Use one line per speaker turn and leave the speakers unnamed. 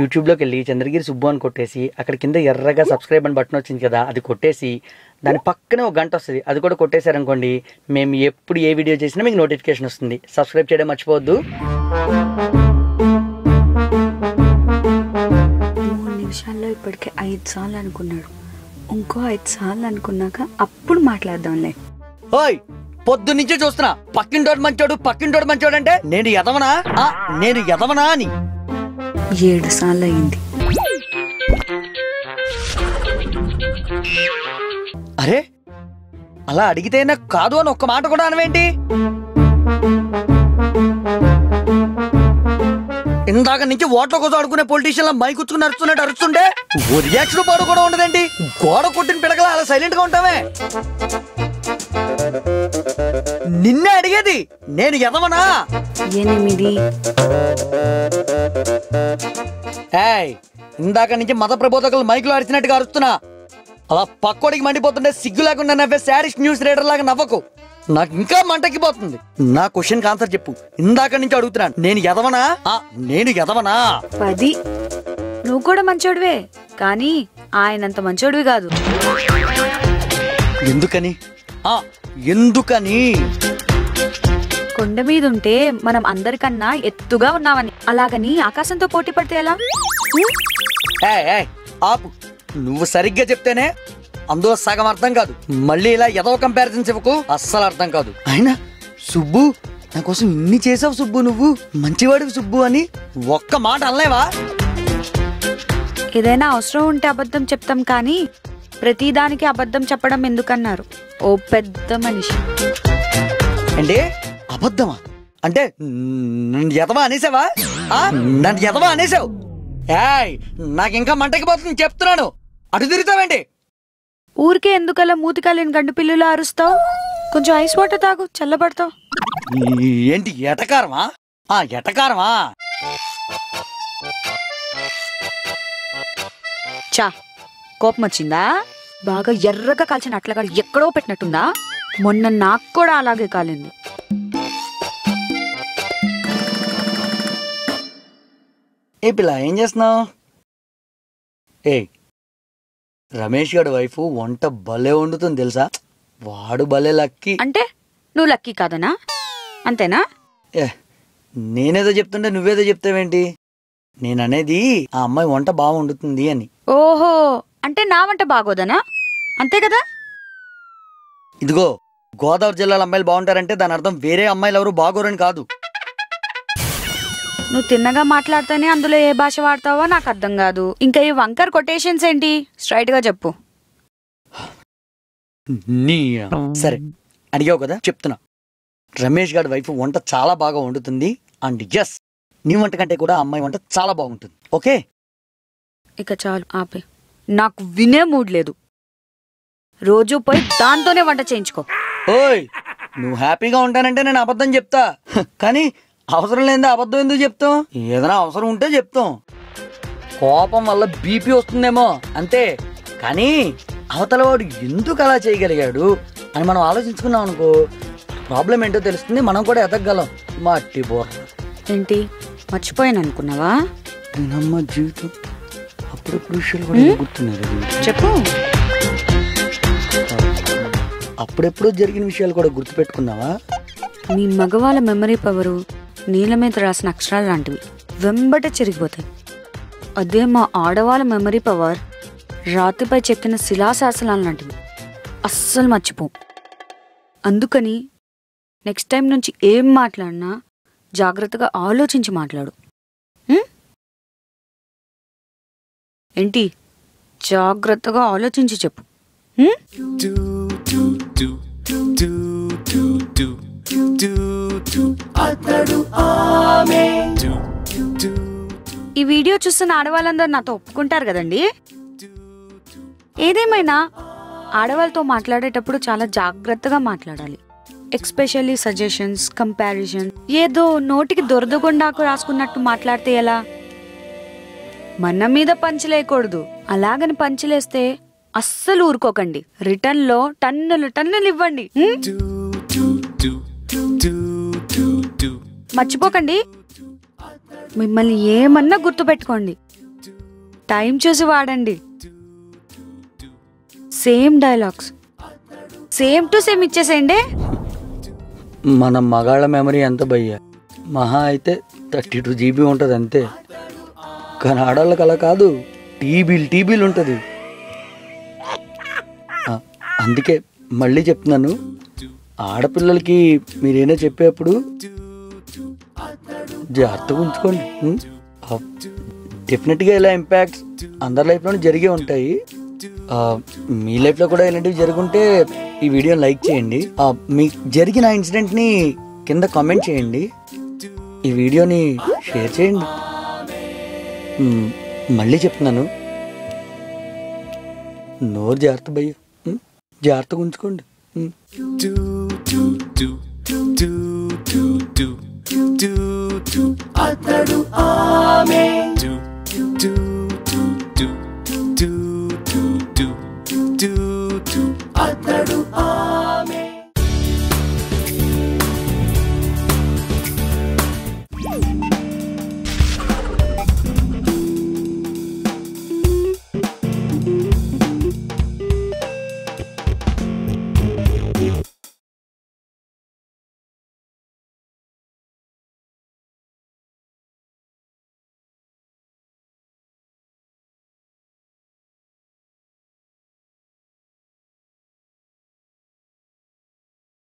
యూట్యూబ్లోకి వెళ్ళి చంద్రగిరి సుబ్బు అని కొట్టేసి అక్కడ కింద ఎర్రగా సబ్స్క్రైబ్ అని బటన్ వచ్చింది కదా అది కొట్టేసి దాని పక్కనే ఒక గంట వస్తుంది అది కూడా కొట్టేశారనుకోండి మేము ఎప్పుడు ఏ వీడియో చేసినా మీకు నోటిఫికేషన్ వస్తుంది సబ్స్క్రైబ్ చేయడం మర్చిపోవద్దు
మూడు నిమిషాల్లో ఇప్పటికే ఐదు సార్లు అనుకున్నాడు ఇంకో ఐదు సార్లు అనుకున్నాక అప్పుడు మాట్లాడదాంలే
ఓయ్ పొద్దు నుంచి చూస్తున్నా పక్కింటోడు మంచోడు పక్కింటోడు మంచోడు అంటే నేను ఎదవనా ఆ, నేను ఎదవనా అని
ఏడు సార్లు అయింది
అరే అలా అడిగితేనే కాదు అని ఒక్క మాట కూడా అనవేంటి ఇందాక నుంచి ఓట్ల కోసం అడుకునే పొలిటీషియన్ మైక్ కూర్చుకుని అరుస్తున్నట్టు అరుస్తుంటే ఓ రియాక్షన్ పాడు కూడా ఉండదండి గోడ కొట్టిన పిడకలా అలా సైలెంట్ గా ఉంటామే నిన్నే అడిగేది నేను ఎదవనా
ఎనిమిది
ఏయ్ ఇందాక నుంచి మత ప్రబోధకులు మైకులో అరిచినట్టుగా అరుస్తున్నా అలా పక్కోడికి మండిపోతుంటే సిగ్గు లేకుండా నవ్వే శాడిస్ట్ న్యూస్ రీడర్ లాగా నవ్వకు నాకు ఇంకా మంటకిపోతుంది నా క్వశ్చన్ ఆన్సర్ చెప్పు ఇందాక నుంచి అడుగుతున్నాను నేను ఎదవనా ఆ, నేను ఎదవనా
పది నువ్వు కూడా మంచోడివే కానీ ఆయనంత మంచోడివి కాదు
ఎందుకని ఆ ఎందుకని
కొండ మీద ఉంటే మనం అందరికన్నా ఎత్తుగా ఉన్నామని అలాగని ఆకాశంతో పోటీ పడితే ఎలా ఉం?
ఏయ్ ఏయ్ ఆపు నువ్వు సరిగ్గా చెప్తేనే అందులో సగం అర్థం కాదు మళ్ళీ ఇలా ఎదవ కంపారిజన్స్ ఇవ్వకు అస్సలు అర్థం కాదు అయినా సుబ్బు నా కోసం ఇన్ని చేసావు సుబ్బు నువ్వు మంచివాడివి సుబ్బు అని ఒక్క మాట అనలేవా
ఏదైనా అవసరం ఉంటే అబద్ధం చెప్తాం కానీ ప్రతిదానికి అబద్ధం చెప్పడం ఎందుకన్నారు ఓ పెద్ద మనిషి
అంటే అబద్ధమా అంటే నన్ను ఎదవా అనేసావా ఆ? నన్ను ఎదవా అనేసావు ఏయ్ నాకు ఇంకా మంటకిపోతుంది చెప్తున్నాను అటు తిరుగుతావేంటి
ఊరికే ఎందుకలా మూతికాలేని గండు పిల్లులా అరుస్తావు కొంచెం ఐస్ వాటర్ తాగు చల్లబడతావు
ఈ- ఏంటి ఎటకారమా ఆ ఎటకారమా
చా కోపం వచ్చిందా బాగా ఎర్రగా కాల్చిన అట్లగాడు ఎక్కడో పెట్టినట్టుందా మొన్న నాకు కూడా అలాగే కాలింది
ఏ పిల్ల ఏం చేస్తున్నావు ఏ రమేష్ గారి వైఫ్ వంట భలే వండుతుంది తెలుసా వాడు భలే లక్కి
అంటే నువ్వు లక్కీ కాదనా అంతేనా
ఏ నేనేదో చెప్తుంటే నువ్వేదో చెప్తావేంటి నేననేది ఆ అమ్మాయి వంట బాగా వండుతుంది అని
ఓహో అంటే నా వంట బాగోదనా అంతే కదా
ఇదిగో గోదావరి జిల్లాలో అమ్మాయిలు బాగుంటారంటే దాని అర్థం వేరే అమ్మాయిలు ఎవరు బాగోరని కాదు
నువ్వు తిన్నగా మాట్లాడితేనే అందులో ఏ భాష వాడతావో నాకు అర్థం కాదు ఇంకా ఈ వంకర్ కొటేషన్స్ ఏంటి స్ట్రైట్ గా చెప్పు
నీ సరే అడిగావు కదా చెప్తున్నా రమేష్ గారి వైఫ్ వంట చాలా బాగా వండుతుంది అండ్ ఎస్ నీ వంట కంటే కూడా ఆ అమ్మాయి వంట చాలా బాగుంటుంది ఓకే
ఇక చాలు ఆపే నాకు వినే మూడ్ లేదు రోజు పోయి దాంతోనే వంట చేయించుకో
ఓయ్ నువ్వు హ్యాపీగా ఉంటానంటే నేను అబద్ధం చెప్తా హ, కానీ అవసరం లేదే అబద్ధం ఎందుకు చెప్తాం ఏదైనా అవసరం ఉంటే చెప్తాం కోపం వల్ల బీపీ వస్తుందేమో అంతే కానీ అవతల వాడు ఎందుకు అలా చేయగలిగాడు అని మనం ఆలోచించుకున్నాం అనుకో ప్రాబ్లం ఏంటో తెలుస్తుంది మనం కూడా ఎదగగలం మట్టి బోర్ర
ఏంటి మర్చిపోయాను అనుకున్నావా
నమ్మ జీవితం అప్పుడప్పుడు విషయాలు కూడా ఎందుకు గుర్తున్నాయి
చెప్పు
అప్పుడెప్పుడు జరిగిన విషయాలు కూడా గుర్తుపెట్టుకున్నావా
మీ మగవాళ్ళ మెమరీ పవరు నీళ్ళ మీద రాసిన అక్షరాలు లాంటివి వెంబట చెరిగిపోతాయి అదే మా ఆడవాళ్ళ మెమరీ పవర్ రాతిపై చెక్కిన శిలాశాసనాలు లాంటివి అస్సలు మర్చిపో అందుకని నెక్స్ట్ టైం నుంచి ఏం మాట్లాడినా జాగ్రత్తగా ఆలోచించి మాట్లాడు ఉం? ఏంటి జాగ్రత్తగా ఆలోచించి చెప్పు ఉం? ఈ వీడియో చూస్తున్న ఆడవాళ్ళందరూ నాతో ఒప్పుకుంటారు కదండి ఏదేమైనా ఆడవాళ్ళతో మాట్లాడేటప్పుడు చాలా జాగ్రత్తగా మాట్లాడాలి ఎక్స్పెషల్లీ సజెషన్స్ కంపారిజన్ ఏదో నోటికి దొరదగొండాకు రాసుకున్నట్టు మాట్లాడితే ఎలా మన మీద పంచలేయకూడదు అలాగని పంచలేస్తే అస్సలు ఊరుకోకండి రిటర్న్ లో టన్నులు టన్నులు ఇవ్వండి ఉం? మర్చిపోకండి మిమ్మల్ని ఏమన్నా గుర్తుపెట్టుకోండి టైం చూసి వాడండి same dialogues same to same ఇచ్చేసేయండి
మన మగాళ్ళ మెమరీ ఎంత భయ్యా మహా అయితే థర్టీ టూ జీబీ ఉంటుంది అంతే కానీ ఆడవాళ్ళకి అలా కాదు టీబీలు టీబీలు ఉంటుంది ఆ, అందుకే మళ్ళీ చెప్తున్నాను ఆడపిల్లలకి మీరేనా చెప్పేప్పుడు జాగ్రత్తగా ఉంచుకోండి ఉం? ఆ, డెఫినెట్గా ఇలా ఇంపాక్ట్స్ అందరి లైఫ్లోనే జరిగే ఉంటాయి ఆ, మీ లైఫ్లో కూడా ఇలాంటివి జరుగుంటే ఈ వీడియోని లైక్ చేయండి ఆ, మీకు జరిగిన ఇన్సిడెంట్ని కింద కామెంట్ చేయండి ఈ వీడియోని షేర్ చేయండి ఉం, మళ్ళీ చెప్తున్నాను నోరు జాగ్రత్త భయ్య ఉం? జాగ్రత్తగా ఉంచుకోండి ఉం.
do do do do do do do